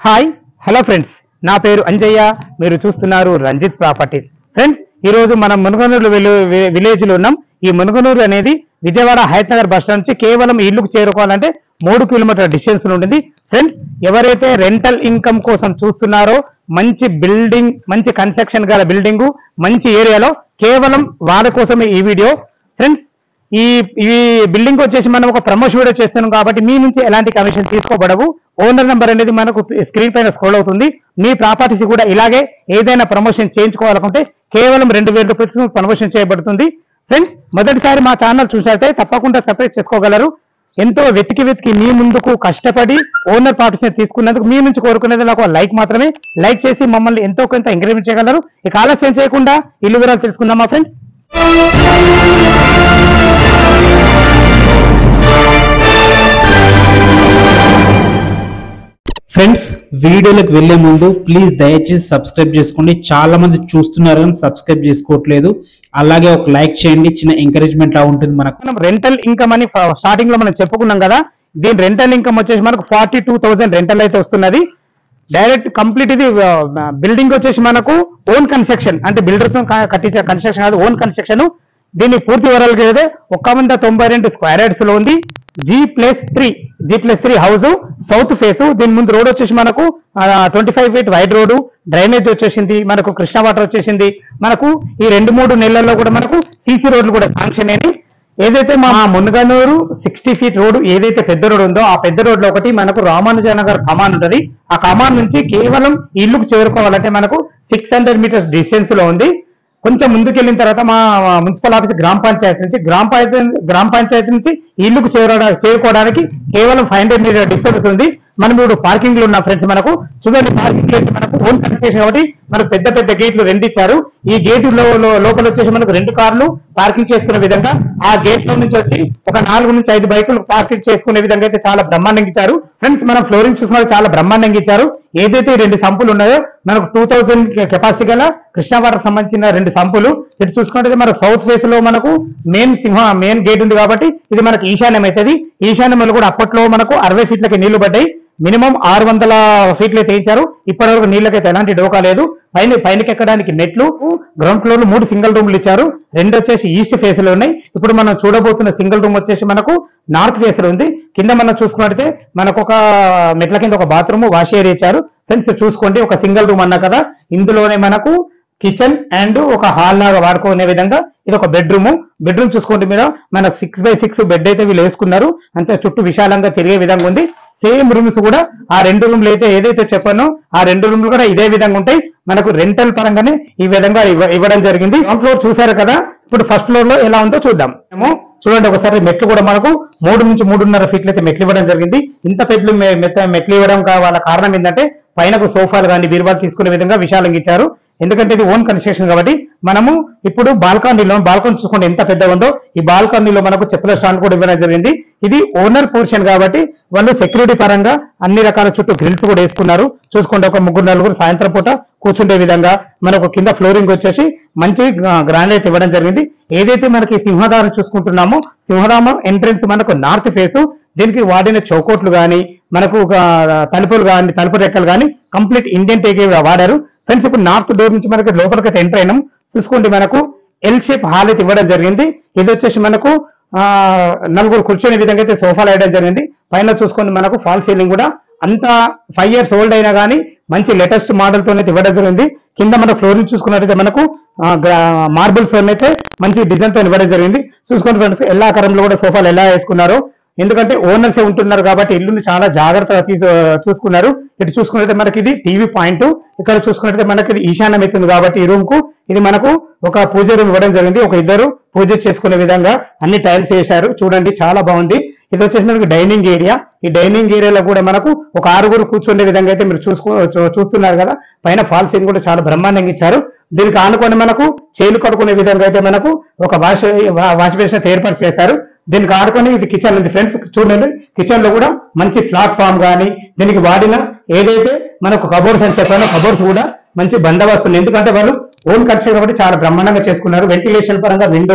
hi hello friends నా పేరు అంజయ్య మీరు చూస్తున్నారు రంజిత్ ప్రాపర్టీస్ ఫ్రెండ్స్ ఈ రోజు మనం మునుగనూరు విలేజ్ లో ఉన్నాం ఈ మునుగనూరు అనేది విజయవాడ హైదరాబాద్ బస్ స్టాండ్ నుంచి కేవలం ఈ ఇల్లుకు చేరుకోవాలంటే మూడు కిలోమీటర్ల డిస్టెన్స్ ఉంటుంది ఫ్రెండ్స్ ఎవరైతే రెంటల్ ఇన్కమ్ కోసం చూస్తున్నారో మంచి బిల్డింగ్ మంచి కన్స్ట్రక్షన్ గల బిల్డింగ్ మంచి ఏరియాలో కేవలం వాళ్ళ కోసమే ఈ వీడియో ఫ్రెండ్స్ ఈ ఈ బిల్డింగ్ వచ్చేసి మనం ఒక ప్రమోషన్ వీడియో చేస్తున్నాం కాబట్టి మీ నుంచి ఎలాంటి కమిషన్ తీసుకోబడవు ఓనర్ నెంబర్ అనేది మనకు స్క్రీన్ పైన స్క్రోల్ అవుతుంది మీ ప్రాపర్టీస్ కూడా ఇలాగే ఏదైనా ప్రమోషన్ చేయించుకోవాలనుకుంటే కేవలం రెండు వేల రూపాయలు ప్రమోషన్ చేయబడుతుంది ఫ్రెండ్స్ మొదటిసారి మా ఛానల్ చూసినట్లయితే తప్పకుండా సపరేట్ చేసుకోగలరు ఎంతో వెతికి వెతికి మీ ముందుకు కష్టపడి ఓనర్ పార్టీస్ తీసుకున్నందుకు మీ నుంచి కోరుకునేది నాకు లైక్ మాత్రమే లైక్ చేసి మమ్మల్ని ఎంతో కొంత ఎంకరేజ్ చేయగలరు ఇక ఆలస్యం చేయకుండా ఇల్లు వివరాలు తెలుసుకుందామా ఫ్రెండ్స్ ఫ్రెండ్స్ వీడియోలకు వెళ్లే ముందు ప్లీజ్ దయచేసి సబ్స్క్రైబ్ చేసుకోండి చాలా మంది చూస్తున్నారు కానీ సబ్స్క్రైబ్ చేసుకోవట్లేదు అలాగే ఒక లైక్ చేయండి చిన్న ఎంకరేజ్మెంట్ లా ఉంటుంది మనకు మనం రెంటల్ ఇన్కమ్ అని స్టార్టింగ్ లో మనం చెప్పుకున్నాం కదా దీని రెంటల్ ఇన్కమ్ వచ్చేసి మనకు ఫార్టీ టూ థౌసండ్ రెంటల్ అయితే వస్తున్నది డైరెక్ట్ కంప్లీట్ ఇది బిల్డింగ్ వచ్చేసి మనకు ఓన్ కన్స్ట్రక్షన్ అంటే బిల్డర్ తో క- కట్టించే కన్స్ట్రక్షన్ కాదు ఓన్ కన్స్ట్రక్షన్ దీని పూర్తి వివరాలు అయితే ఒక వంద తొంభై రెండు స్క్వేర్ యార్డ్స్ లో ఉంది G plus three G plus three house south face దీని ముందు రోడ్ వచ్చేసి మనకు twenty five feet wide road drainage వచ్చేసింది మనకు కృష్ణా వాటర్ వచ్చేసింది మనకు ఈ రెండు మూడు నెలల్లో కూడా మనకు సీసీ రోడ్లు కూడా శాంక్షన్ అయినాయి ఏదైతే మా మునగనూరు సిక్స్టీ ఫీట్ రోడ్ ఏదైతే పెద్ద రోడ్ ఉందో ఆ పెద్ద రోడ్ లో ఒకటి మనకు రామానుజనగర్ కమాన్ ఉంటది ఆ కమాన్ నుంచి కేవలం ఈ ఇల్లుకు చేరుకోవాలంటే మనకు సిక్స్ హండ్రెడ్ మీటర్స్ డిస్టెన్స్ లో ఉంది కొంచెం ముందుకెళ్ళిన తర్వాత మా మున్సిపల్ ఆఫీస్ గ్రామ పంచాయతీ నుంచి గ్రామ పంచాయతీ గ్రామ పంచాయతీ నుంచి ఈ ఇల్లుకు చేరుకోవడా చేరుకోవడానికి కేవలం ఫైవ్ హండ్రెడ్ మీటర్ డిస్టెన్స్ ఉంది మనం ఇప్పుడు పార్కింగ్ లో ఉన్న ఫ్రెండ్స్ మనకు చూడండి పార్కింగ్ లో అయితే మనకు ఓన్ కన్స్ట్రక్షన్ కాబట్టి మనకు పెద్ద పెద్ద గేట్లు రెండు ఇచ్చారు ఈ గేటు లో- లో- లోపల వచ్చేసి మనకు రెండు కార్లు పార్కింగ్ చేసుకునే విధంగా ఆ గేట్ లో నుంచి వచ్చి ఒక నాలుగు నుంచి ఐదు బైకులు పార్కింగ్ చేసుకునే విధంగా అయితే చాలా బ్రహ్మాండంగా ఇచ్చారు ఫ్రెండ్స్ మనం ఫ్లోరింగ్ చూసుకున్నది చాలా బ్రహ్మాండంగా ఇచ్చారు ఏదైతే ఈ రెండు సంపులు ఉన్నాయో మనకు టూ థౌజండ్ కెపాసిటీ గల కృష్ణా వాటర్ సంబంధించిన రెండు సంపులు ఇటు చూసుకుంటే మనకు సౌత్ ఫేస్ లో మనకు మెయిన్ సింహ మెయిన్ గేట్ ఉంది కాబట్టి ఇది మనకు ఈశాన్యం అవుతుంది ఈశాన్యంలో కూడా అప్పట్లో మనకు అరవై ఫీట్లకి నీళ్లు పడ్డాయి మినిమం ఆరు వందల ఫీట్లు అయితే ఇచ్చారు ఇప్పటి వరకు నీళ్ళకైతే ఎలాంటి డోకా లేదు పైన పైనకి ఎక్కడానికి మెట్లు గ్రౌండ్ ఫ్లోర్ లో మూడు సింగిల్ రూమ్లు ఇచ్చారు రెండు వచ్చేసి ఈస్ట్ ఫేస్ లో ఉన్నాయి ఇప్పుడు మనం చూడబోతున్న సింగిల్ రూమ్ వచ్చేసి మనకు నార్త్ ఫేస్ లో ఉంది కింద మనం చూసుకున్నట్లయితే మనకు ఒక మెట్ల కింద ఒక బాత్రూమ్ వాష్ ఏరియా ఇచ్చారు ఫ్రెండ్స్ చూసుకోండి ఒక సింగిల్ రూమ్ అన్నా కదా ఇందులోనే మనకు కిచెన్ అండ్ ఒక హాల్ లాగా వాడుకునే విధంగా ఇది ఒక బెడ్రూమ్ బెడ్రూమ్ చూసుకోండి మీద మనకు సిక్స్ బై సిక్స్ బెడ్ అయితే వీళ్ళు వేసుకున్నారు అంతే చుట్టూ విశాలంగా తిరిగే విధంగా ఉంది సేమ్ రూమ్స్ కూడా ఆ రెండు రూమ్లు అయితే ఏదైతే చెప్పానో ఆ రెండు రూమ్లు కూడా ఇదే విధంగా ఉంటాయి మనకు రెంటల్ పరంగానే ఈ విధంగా ఇవ్వ- ఇవ్వడం జరిగింది గ్రౌండ్ ఫ్లోర్ చూసారు కదా ఇప్పుడు ఫస్ట్ ఫ్లోర్ లో ఎలా ఉందో చూద్దాం మేము చూడండి ఒకసారి మెట్లు కూడా మనకు మూడు నుంచి మూడున్నర ఫీట్లు అయితే మెట్లు ఇవ్వడం జరిగింది ఇంత పెట్లు మె- మెత్త- మెట్లు ఇవ్వడం కా- వాళ్ళ కారణం ఏంటంటే పైనకు సోఫాలు కానీ బీరువాలు తీసుకునే విధంగా విశాలంగా ఇచ్చారు ఎందుకంటే ఇది ఓన్ కన్స్ట్రక్షన్ కాబట్టి మనము ఇప్పుడు బాల్కనీలో బాల్కనీ చూసుకోండి ఎంత పెద్దగా ఉందో ఈ బాల్కనీలో మనకు చెప్పుల స్టాండ్ కూడా ఇవ్వడం జరిగింది ఇది ఓనర్ పోర్షన్ కాబట్టి వాళ్ళు సెక్యూరిటీ పరంగా అన్ని రకాల చుట్టూ గ్రిల్స్ కూడా వేసుకున్నారు చూసుకోండి ఒక ముగ్గురు నలుగురు సాయంత్రం పూట కూర్చుంటే విధంగా మనకు కింద ఫ్లోరింగ్ వచ్చేసి మంచి గ్రానైట్ ఇవ్వడం జరిగింది ఏదైతే మనకి సింహదారం చూసుకుంటున్నామో సింహదారం ఎంట్రెన్స్ మనకు నార్త్ ఫేసు దీనికి వాడిన చౌకోట్లు కానీ మనకు ఒక తలుపులు కానీ తలుపు రెక్కలు కానీ కంప్లీట్ ఇండియన్ టేక్ వాడారు ఫ్రెండ్స్ ఇప్పుడు నార్త్ డోర్ నుంచి మనకి లోపలికి అయితే ఎంటర్ అయినాం చూసుకోండి మనకు ఎల్ షేప్ హాల్ అయితే ఇవ్వడం జరిగింది ఇది వచ్చేసి మనకు ఆ, నలుగురు కూర్చొనే విధంగా అయితే సోఫాలు వేయడం జరిగింది పైన చూసుకోండి మనకు ఫాల్ సీలింగ్ కూడా అంత ఫైవ్ ఇయర్స్ ఓల్డ్ అయినా కానీ మంచి లేటెస్ట్ మోడల్ తో అయితే ఇవ్వడం జరిగింది కింద మన ఫ్లోరింగ్ చూసుకున్నట్టయితే మనకు మార్బుల్స్ అయితే మంచి డిజైన్ తో ఇవ్వడం జరిగింది చూసుకోండి ఫ్రెండ్స్ ఎలా ఆకారంలో కూడా సోఫాలు ఎలా వేసుకున్నారో ఎందుకంటే ఓనర్స్ ఉంటున్నారు కాబట్టి ఇల్లుని చాలా జాగ్రత్తగా తీసు చూసుకున్నారు ఇటు చూసుకున్నట్లయితే మనకి ఇది టీవీ పాయింట్ ఇక్కడ చూసుకున్నట్లయితే మనకి ఇది ఈశాన్యం అవుతుంది కాబట్టి ఈ రూమ్ కు ఇది మనకు ఒక పూజ రూమ్ ఇవ్వడం జరిగింది ఒక ఇద్దరు పూజ చేసుకునే విధంగా అన్ని టైల్స్ వేశారు చూడండి చాలా బాగుంది ఇది వచ్చేసి మనకి డైనింగ్ ఏరియా ఈ డైనింగ్ ఏరియాలో కూడా మనకు ఒక ఆరుగురు కూర్చునే విధంగా అయితే మీరు చూసుకో చూ- చూస్తున్నారు కదా పైన ఫాల్ సీన్ కూడా చాలా బ్రహ్మాండంగా ఇచ్చారు దీనికి ఆనుకొని మనకు చేలు కడుకునే విధంగా అయితే మనకు ఒక వాష్ వాష్ బేసిన్ అయితే ఏర్పాటు చేశారు దీనికి ఆడుకొని ఇది కిచెన్ ఉంది ఫ్రెండ్స్ చూడండి కిచెన్ లో కూడా మంచి ప్లాట్ఫామ్ కానీ దీనికి వాడిన ఏదైతే మనకు కబోర్డ్స్ అని చెప్పానో కబోర్డ్స్ కూడా మంచి బందోబస్తు ఉంది ఎందుకంటే వాళ్ళు ఓన్ కన్స్ట్రక్షన్ కాబట్టి చాలా బ్రహ్మాండంగా చేసుకున్నారు వెంటిలేషన్ పరంగా విండో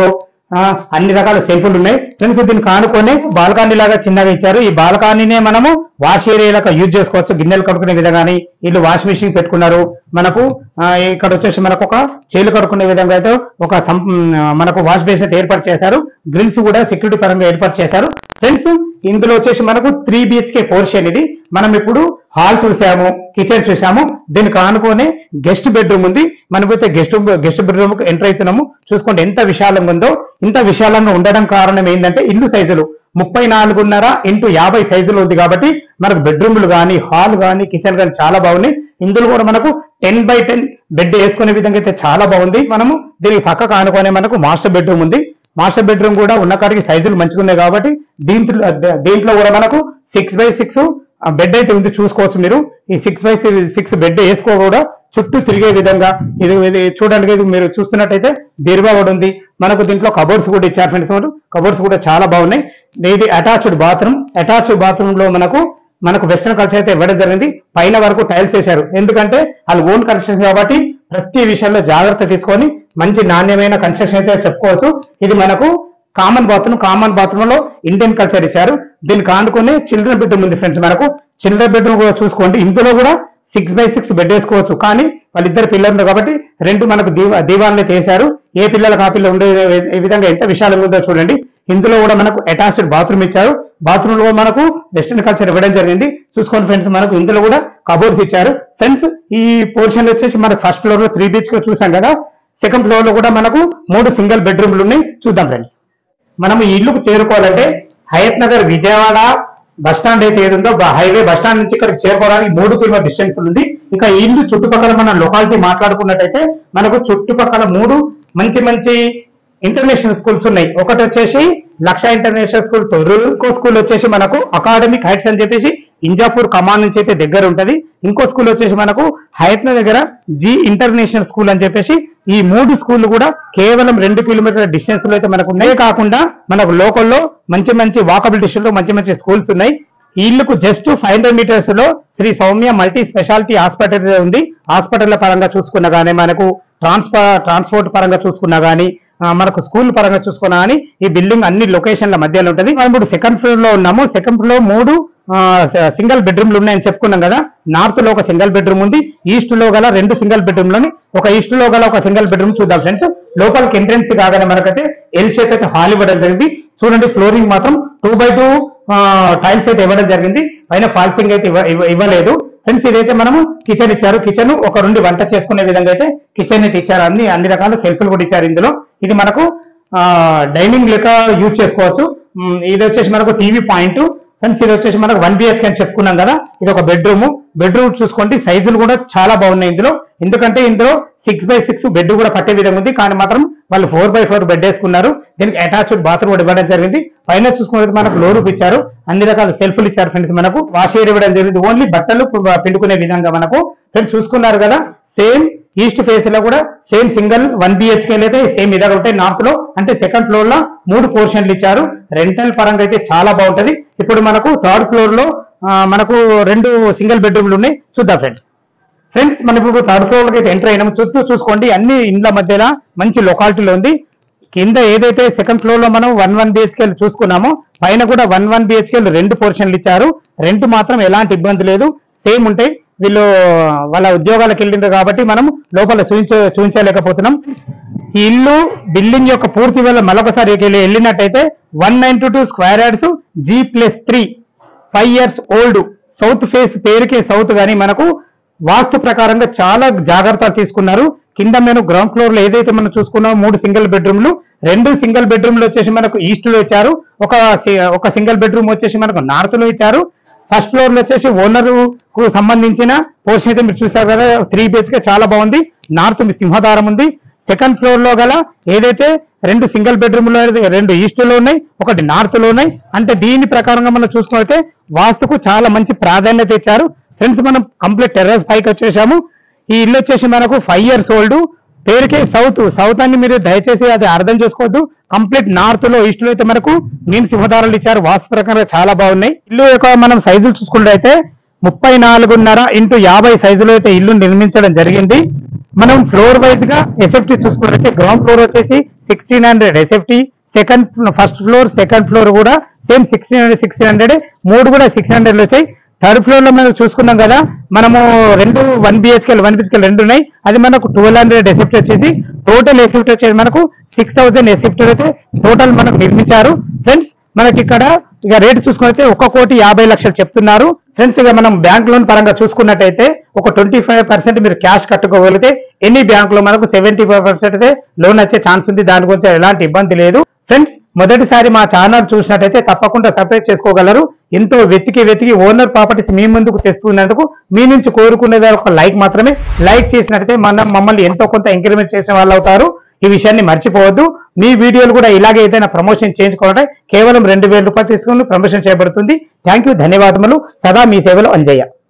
ఆ, అన్ని రకాల సెల్ఫ్లు ఉన్నాయి ఫ్రెండ్స్ దీనికి ఆనుకొని బాల్కనీ లాగా చిన్నగా ఇచ్చారు ఈ బాల్కనీనే మనము వాష్ ఏరియాలకు యూజ్ చేసుకోవచ్చు గిన్నెలు కడుక్కునే విధంగా కానీ ఇల్లు వాష్ మిషన్ పెట్టుకున్నారు మనకు ఆ, ఇక్కడ వచ్చేసి మనకు ఒక చేలు కడుక్కునే విధంగా అయితే ఒక సం- మనకు వాష్ బేసిన్ అయితే ఏర్పాటు చేశారు గ్రిల్స్ కూడా సెక్యూరిటీ పరంగా ఏర్పాటు చేశారు ఫ్రెండ్స్ ఇందులో వచ్చేసి మనకు త్రీ బిహెచ్కే పోర్షన్ ఇది మనం ఇప్పుడు హాల్ చూసాము కిచెన్ చూసాము దీనికి ఆనుకొని గెస్ట్ బెడ్రూమ్ ఉంది మనమైతే గెస్ట్ గెస్ట్ బెడ్రూమ్ కు ఎంటర్ అవుతున్నాము చూసుకోండి ఎంత విశాలంగా ఉందో ఇంత విశాలంగా ఉండడం కారణం ఏంటంటే ఇల్లు సైజులు ముప్పై నాలుగున్నర ఇంటూ యాభై సైజులు ఉంది కాబట్టి మనకు బెడ్రూమ్లు కానీ హాల్ కానీ కిచెన్ కానీ చాలా బాగున్నాయి ఇందులో కూడా మనకు టెన్ బై టెన్ బెడ్ వేసుకునే విధంగా అయితే చాలా బాగుంది మనము దీనికి పక్కకు ఆనుకొని మనకు మాస్టర్ బెడ్రూమ్ ఉంది మాస్టర్ బెడ్రూమ్ కూడా ఉన్న కాడికి సైజులు మంచిగా ఉన్నాయి కాబట్టి దీంట్లో దీంట్లో కూడా మనకు సిక్స్ బై సిక్స్ బెడ్ అయితే ఉంది చూసుకోవచ్చు మీరు ఈ సిక్స్ బై సిక్స్ బెడ్ వేసుకో కూడా చుట్టూ తిరిగే విధంగా ఇది ఇది చూడండి ఇది మీరు చూస్తున్నట్టయితే బీరువా కూడా ఉంది మనకు దీంట్లో కబోర్డ్స్ కూడా ఇచ్చారు ఫ్రెండ్స్ కబోర్డ్స్ కూడా చాలా బాగున్నాయి ఇది అటాచ్డ్ బాత్రూమ్ అటాచ్డ్ బాత్రూమ్ లో మనకు మనకు వెస్టర్న్ కల్చర్ అయితే ఇవ్వడం జరిగింది పైన వరకు టైల్స్ వేశారు ఎందుకంటే వాళ్ళు ఓన్ కన్స్ట్రక్షన్ కాబట్టి ప్రతి విషయంలో జాగ్రత్త తీసుకొని మంచి నాణ్యమైన కన్స్ట్రక్షన్ అయితే చెప్పుకోవచ్చు ఇది మనకు కామన్ బాత్రూమ్ కామన్ బాత్రూమ్ లో ఇండియన్ కల్చర్ ఇచ్చారు దీనికి ఆనుకునే చిల్డ్రన్ బెడ్రూమ్ ఉంది ఫ్రెండ్స్ మనకు చిల్డ్రన్ బెడ్రూమ్ కూడా చూసుకోండి ఇందులో కూడా సిక్స్ బై సిక్స్ బెడ్ వేసుకోవచ్చు కానీ వాళ్ళిద్దరు పిల్లలు ఉన్నారు కాబట్టి రెండు మనకు దీవా దీవాన్ని తీశారు ఏ పిల్లలకు ఆ పిల్లలు ఉండే ఈ విధంగా ఎంత విశాలంగా ఉందో చూడండి ఇందులో కూడా మనకు అటాచ్డ్ బాత్రూమ్ ఇచ్చారు బాత్రూమ్ లో మనకు వెస్టర్న్ కల్చర్ ఇవ్వడం జరిగింది చూసుకోండి ఫ్రెండ్స్ మనకు ఇందులో కూడా కబోర్డ్స్ ఇచ్చారు ఫ్రెండ్స్ ఈ పోర్షన్ వచ్చేసి మనకు ఫస్ట్ ఫ్లోర్ లో త్రీ బీచ్ చూసాం కదా సెకండ్ ఫ్లోర్ లో కూడా మనకు మూడు సింగిల్ బెడ్రూమ్లు ఉన్నాయి చూద్దాం ఫ్రెండ్స్ మనం ఈ ఇల్లుకు చేరుకోవాలంటే హయత్ నగర్ విజయవాడ బస్ స్టాండ్ అయితే ఏది ఉందో బ- హైవే బస్ స్టాండ్ నుంచి ఇక్కడికి చేరుకోవడానికి మూడు కిలోమీటర్ డిస్టెన్స్ ఉంది ఇంకా ఈ ఇల్లు చుట్టుపక్కల మన లొకాలిటీ మాట్లాడుకున్నట్టయితే మనకు చుట్టుపక్కల మూడు మంచి మంచి ఇంటర్నేషనల్ స్కూల్స్ ఉన్నాయి ఒకటి వచ్చేసి లక్ష ఇంటర్నేషనల్ స్కూల్ తొర్రూరు ఇంకో స్కూల్ వచ్చేసి మనకు అకాడమిక్ హైట్స్ అని చెప్పేసి ఇంజాపూర్ కమాండ్ నుంచి అయితే దగ్గర ఉంటది ఇంకో స్కూల్ వచ్చేసి మనకు హయత్న దగ్గర జీ ఇంటర్నేషనల్ స్కూల్ అని చెప్పేసి ఈ మూడు స్కూల్ కూడా కేవలం రెండు కిలోమీటర్ల డిస్టెన్స్ లో అయితే మనకు ఉన్నాయి కాకుండా మనకు లోకల్లో మంచి మంచి వాకబుల్ డిస్టెన్స్ లో మంచి మంచి స్కూల్స్ ఉన్నాయి ఈ ఇల్లుకు జస్ట్ ఫైవ్ హండ్రెడ్ మీటర్స్ లో Shri Soumya multi speciality hospital ఉంది హాస్పిటల్ పరంగా చూసుకున్నా గానీ మనకు ట్రాన్స్పో ట్రాన్స్పోర్ట్ పరంగా చూసుకున్నా గానీ ఆ, మనకు స్కూల్ పరంగా చూసుకున్నా కానీ ఈ బిల్డింగ్ అన్ని లొకేషన్ల మధ్యలో ఉంటది మనం ఇప్పుడు సెకండ్ ఫ్లోర్ లో ఉన్నాము సెకండ్ ఫ్లోర్ లో మూడు సింగిల్ బెడ్రూమ్లు ఉన్నాయని చెప్పుకున్నాం కదా నార్త్ లో ఒక సింగిల్ బెడ్రూమ్ ఉంది ఈస్ట్ లో గల రెండు సింగిల్ బెడ్రూమ్ లోని ఒక ఈస్ట్ లో గల ఒక సింగిల్ బెడ్రూమ్ చూద్దాం ఫ్రెండ్స్ లోపలికి ఎంట్రెన్స్ కాగానే మనకైతే ఎల్ షేప్ అయితే హాల్ ఇవ్వడం జరిగింది చూడండి ఫ్లోరింగ్ మాత్రం టూ బై టూ టైల్స్ అయితే ఇవ్వడం జరిగింది పైన ఫాల్సింగ్ అయితే ఇవ్వ- ఇవ్వ- ఇవ్వలేదు ఫ్రెండ్స్ ఇదైతే మనము కిచెన్ ఇచ్చారు కిచెన్ ఒక రెండు వంట చేసుకునే విధంగా అయితే కిచెన్ అయితే ఇచ్చారు అన్ని అన్ని రకాల సెల్ఫ్లు కూడా ఇచ్చారు ఇందులో ఇది మనకు డైనింగ్ లెక్క యూజ్ చేసుకోవచ్చు మ్, ఇది వచ్చేసి మనకు టీవీ పాయింట్ ఫ్రెండ్స్ ఇది వచ్చేసి మనకు వన్ బిహెచ్కే అని చెప్పుకున్నాం కదా ఇది ఒక బెడ్రూమ్ బెడ్రూమ్ చూసుకోండి సైజులు కూడా చాలా బాగున్నాయి ఇందులో ఎందుకంటే ఇందులో సిక్స్ బై సిక్స్ బెడ్ కూడా పట్టే విధంగా ఉంది కానీ మాత్రం వాళ్ళు ఫోర్ బై ఫోర్ బెడ్ వేసుకున్నారు దీనికి అటాచ్డ్ బాత్రూమ్ కూడా ఇవ్వడం జరిగింది పైన చూసుకుంటే మనకు లోరు ఇచ్చారు అన్ని రకాల సెల్ఫ్లు ఇచ్చారు ఫ్రెండ్స్ మనకు వాష్ ఏరియా ఇవ్వడం జరిగింది ఓన్లీ బట్టలు పు- పిండుకునే విధంగా మనకు ఫ్రెండ్స్ చూసుకున్నారు కదా సేమ్ ఈస్ట్ ఫేస్ లో కూడా సేమ్ సింగిల్ వన్ బిహెచ్కే అయితే సేమ్ ఇలాగ ఉంటాయి నార్త్ లో అంటే సెకండ్ ఫ్లోర్ లో మూడు పోర్షన్లు ఇచ్చారు రెంటల్ పరంగా అయితే చాలా బాగుంటది ఇప్పుడు మనకు థర్డ్ ఫ్లోర్ లో ఆ, మనకు రెండు సింగిల్ బెడ్రూమ్లు ఉన్నాయి చూద్దాం ఫ్రెండ్స్ ఫ్రెండ్స్ మనం ఇప్పుడు థర్డ్ ఫ్లోర్ లోకి అయితే ఎంటర్ అయినాము చూస్తూ చూసుకోండి అన్ని ఇండ్ల మధ్యలో మంచి లొకాలిటీలో ఉంది కింద ఏదైతే సెకండ్ ఫ్లోర్ లో మనం వన్ వన్ బిహెచ్కే చూసుకున్నామో పైన కూడా వన్ వన్ బిహెచ్కే రెండు పోర్షన్లు ఇచ్చారు రెంట్ మాత్రం ఎలాంటి ఇబ్బంది లేదు సేమ్ ఉంటాయి వీళ్ళు వాళ్ళ ఉద్యోగాలకు వెళ్ళిండ్రు కాబట్టి మనం లోపల చూపించ చూపించలేకపోతున్నాం ఈ ఇల్లు బిల్డింగ్ యొక్క పూర్తి వల్ల మరొకసారి వెళ్ళి- వెళ్ళినట్టయితే one ninety two square yards G plus three five years old south face పేరుకే సౌత్ గానీ మనకు వాస్తు ప్రకారంగా చాలా జాగ్రత్తలు తీసుకున్నారు కింద మేము గ్రౌండ్ ఫ్లోర్ లో ఏదైతే మనం చూసుకున్నామో మూడు సింగిల్ బెడ్రూమ్లు రెండు సింగిల్ బెడ్రూమ్లు వచ్చేసి మనకు ఈస్ట్ లో ఇచ్చారు ఒక సి- ఒక సింగిల్ బెడ్రూమ్ వచ్చేసి మనకు నార్త్ లో ఇచ్చారు ఫస్ట్ ఫ్లోర్ లో వచ్చేసి ఓనర్ కు సంబంధించిన పోర్షన్ అయితే మీరు చూసారు కదా త్రీ బిహెచ్కే చాలా బాగుంది నార్త్ సింహదారం ఉంది సెకండ్ ఫ్లోర్ లో గల ఏదైతే రెండు సింగిల్ బెడ్రూమ్ లో అయితే రెండు ఈస్ట్ లో ఉన్నాయి ఒకటి నార్త్ లో ఉన్నాయి అంటే దీని ప్రకారంగా మనం చూసుకుంటే వాస్తుకు చాలా మంచి ప్రాధాన్యత ఇచ్చారు ఫ్రెండ్స్ మనం కంప్లీట్ టెర్రస్ పైకి వచ్చేసాము ఈ ఇల్లు వచ్చేసి మనకు ఫైవ్ ఇయర్స్ ఓల్డ్ పేరుకే సౌత్ సౌత్ అని మీరు దయచేసి అది అర్థం చేసుకోవద్దు కంప్లీట్ నార్త్ లో ఈస్ట్ లో అయితే మనకు మీన్ సింహదారులు ఇచ్చారు వాస్తు ప్రకారంగా చాలా బాగున్నాయి ఇల్లు యొక్క మనం సైజులు చూసుకున్నట్టయితే ముప్పై నాలుగున్నర ఇంటూ యాభై సైజులో అయితే ఇల్లు నిర్మించడం జరిగింది మనం ఫ్లోర్ వైజ్ గా ఎస్ఎఫ్టీ చూసుకున్నట్లయితే గ్రౌండ్ ఫ్లోర్ వచ్చేసి sixteen hundred SFT second first floor second floor కూడా same sixteen hundred sixteen hundred మూడు కూడా సిక్స్ హండ్రెడ్ వచ్చాయి థర్డ్ ఫ్లోర్ లో మనం చూసుకున్నాం కదా మనము రెండు వన్ బిహెచ్కే వన్ బిహెచ్కే రెండు ఉన్నాయి అది మనకు ట్వెల్వ్ హండ్రెడ్ ఎసిప్ట్ వచ్చేసి టోటల్ ఎసిప్ట్ వచ్చేసి మనకు సిక్స్ థౌసండ్ ఎసిప్ట్ అయితే టోటల్ మనకు నిర్మించారు ఫ్రెండ్స్ మనకి ఇక్కడ ఇక రేటు చూసుకుంటే ఒక కోటి యాభై లక్షలు చెప్తున్నారు ఫ్రెండ్స్ ఇక మనం బ్యాంక్ లోన్ పరంగా చూసుకున్నట్టయితే ఒక ట్వంటీ ఫైవ్ పర్సెంట్ మీరు క్యాష్ కట్టుకోగలిగితే ఎన్ని బ్యాంక్ లో మనకు సెవెంటీ ఫైవ్ పర్సెంట్ అయితే లోన్ వచ్చే ఛాన్స్ ఉంది దాని గురించి ఎలాంటి ఇబ్బంది లేదు ఫ్రెండ్స్ మొదటిసారి మా ఛానల్ చూసినట్టయితే తప్పకుండా సబ్స్క్రైబ్ చేసుకోగలరు ఎంతో వెతికి వెతికి ఓనర్ ప్రాపర్టీస్ మీ ముందుకు తెస్తున్నందుకు మీ నుంచి కోరుకునేది ఒక లైక్ మాత్రమే లైక్ చేసినట్టయితే మనం మమ్మల్ని ఎంతో కొంత ఎంకరేజ్మెంట్ చేసిన వాళ్ళు అవుతారు ఈ విషయాన్ని మర్చిపోవద్దు మీ వీడియోలు కూడా ఇలాగే ఏదైనా ప్రమోషన్ చేయించుకోవాలంటే కేవలం రెండు వేల రూపాయలు తీసుకుని ప్రమోషన్ చేయబడుతుంది థ్యాంక్ యూ ధన్యవాదములు సదా మీ సేవలో అంజయ్య